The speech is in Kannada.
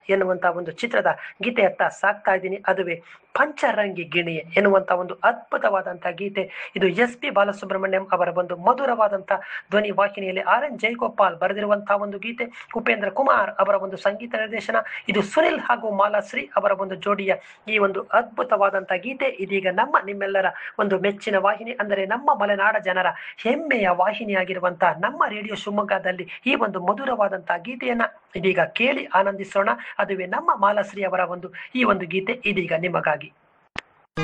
ಎನ್ನುವಂತ ಒಂದು ಚಿತ್ರದ ಗೀತೆಯತ್ತ ಸಾಕ್ತಾ ಇದ್ದೀನಿ ಅದುವೇ ಪಂಚರಂಗಿ ಗಿಣಿಯೆ ಎನ್ನುವಂತ ಒಂದು ಅದ್ಭುತವಾದಂತಹ ಗೀತೆ ಇದು ಎಸ್ ಪಿ ಬಾಲಸುಬ್ರಹ್ಮಣ್ಯಂ ಅವರ ಒಂದು ಮಧುರವಾದಂತಹ ಧ್ವನಿ ವಾಹಿನಿಯಲ್ಲಿ ಆರ್ ಎನ್ ಜಯಗೋಪಾಲ್ ಬರೆದಿರುವಂತಹ ಒಂದು ಗೀತೆ ಉಪೇಂದ್ರ ಕುಮಾರ್ ಅವರ ಒಂದು ಸಂಗೀತ ನಿರ್ದೇಶನ ಇದು ಸುನಿಲ್ ಹಾಗೂ ಮಾಲಾಶ್ರೀ ಅವರ ಒಂದು ಜೋಡಿಯ ಈ ಒಂದು ಅದ್ಭುತವಾದಂತಹ ಗೀತೆ ಇದೀಗ ನಮ್ಮ ನಿಮ್ಮೆಲ್ಲರ ಒಂದು ಮೆಚ್ಚಿನ ವಾಹಿನಿ ಅಂದರೆ ನಮ್ಮ ಮಲೆನಾಡ ಜನರ ಹೆಮ್ಮೆಯ ವಾಹಿನಿಯಾಗಿರುವಂತಹ ನಮ್ಮ ರೇಡಿಯೋ ಶಿವಮೊಗ್ಗದಲ್ಲಿ ಈ ಒಂದು ಮಧುರವಾದಂತಹ ಗೀತೆಯನ್ನ ಇದೀಗ ಕೇಳಿ ಆನಂದಿಸೋಣ ಅದುವೇ ನಮ್ಮ ಮಾಲಾಶ್ರೀ ಅವರ ಒಂದು ಈ ಒಂದು ಗೀತೆ ಇದೀಗ ನಿಮಗಾಗಿ